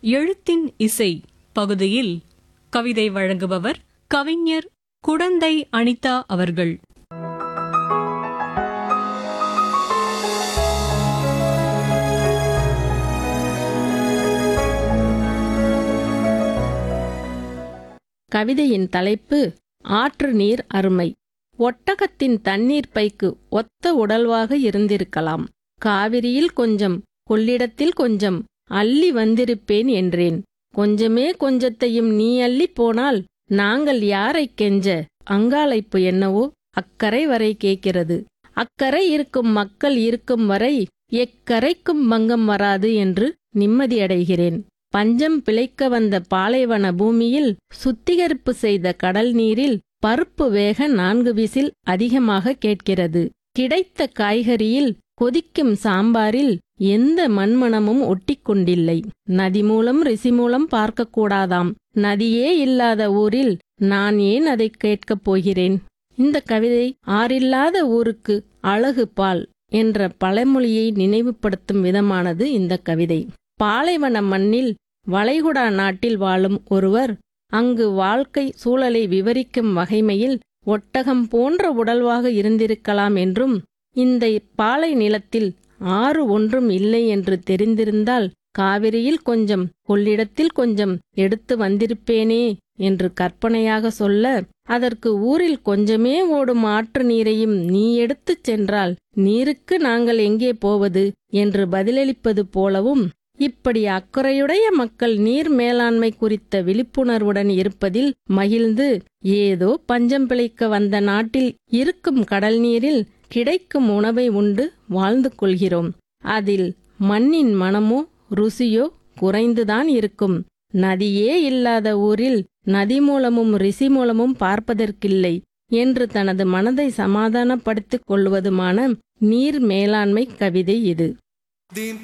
எழுத்தின் இசை பகுதியில் கவிதை வழங்குபவர் கவிஞர் குடந்தை அனிதா அவர்கள் கவிதையின் தலைப்பு ஆற்று நீர் அருமை ஒட்டகத்தின் தண்ணீர் பைக்கு ஒத்த உடல்வாக இருந்திருக்கலாம் காவிரியில் கொஞ்சம் கொள்ளிடத்தில் கொஞ்சம் அள்ளி வந்திருப்பேன் என்றேன் கொஞ்சமே கொஞ்சத்தையும் நீ அள்ளி போனால் நாங்கள் யாரைக் கெஞ்ச அங்காளைப்பு என்னவோ அக்கறை வரை கேட்கிறது அக்கறை இருக்கும் மக்கள் இருக்கும் வரை எக்கரைக்கும் பங்கம் வராது என்று நிம்மதியடைகிறேன் பஞ்சம் பிழைக்க வந்த பாலைவன பூமியில் சுத்திகரிப்பு செய்த கடல் நீரில் பருப்பு வேக நான்கு விசில் அதிகமாக கேட்கிறது கிடைத்த காய்கறியில் கொதிக்கும் சாம்பாரில் எந்த மண்மணமும் ஒட்டிக்கொண்டில்லை நதி மூலம் ரிசி மூலம் பார்க்கக்கூடாதாம் நதியே இல்லாத ஊரில் நான் ஏன் அதை கேட்கப் போகிறேன் இந்த கவிதை ஆறில்லாத ஊருக்கு அழகு பால் என்ற பழமொழியை நினைவுபடுத்தும் விதமானது இந்த கவிதை பாலைவன மண்ணில் வளைகுடா நாட்டில் வாழும் ஒருவர் அங்கு வாழ்க்கை சூழலை விவரிக்கும் வகைமையில் ஒட்டகம் போன்ற உடல்வாக இருந்திருக்கலாம் என்றும் இந்த பாலை நிலத்தில் ஆறு ஒன்றும் இல்லை என்று தெரிந்திருந்தால் காவிரியில் கொஞ்சம் கொள்ளிடத்தில் கொஞ்சம் எடுத்து வந்திருப்பேனே என்று கற்பனையாக சொல்ல அதற்கு ஊரில் கொஞ்சமே ஓடும் ஆற்று நீரையும் நீ எடுத்துச் சென்றால் நீருக்கு நாங்கள் எங்கே போவது என்று பதிலளிப்பது போலவும் இப்படி அக்கறையுடைய மக்கள் நீர் மேலாண்மை குறித்த விழிப்புணர்வுடன் இருப்பதில் மகிழ்ந்து ஏதோ பஞ்சம் பிழைக்க வந்த நாட்டில் இருக்கும் கடல் நீரில் கிடைக்கும் உணவை உண்டு வாழ்ந்து கொள்கிறோம் அதில் மண்ணின் மனமோ ருசியோ குறைந்துதான் இருக்கும் நதியே இல்லாத ஊரில் நதி மூலமும் ரிசி மூலமும் பார்ப்பதற்கில்லை என்று தனது மனதை சமாதானப்படுத்திக் கொள்வதுமான நீர் மேலாண்மை கவிதை இது Din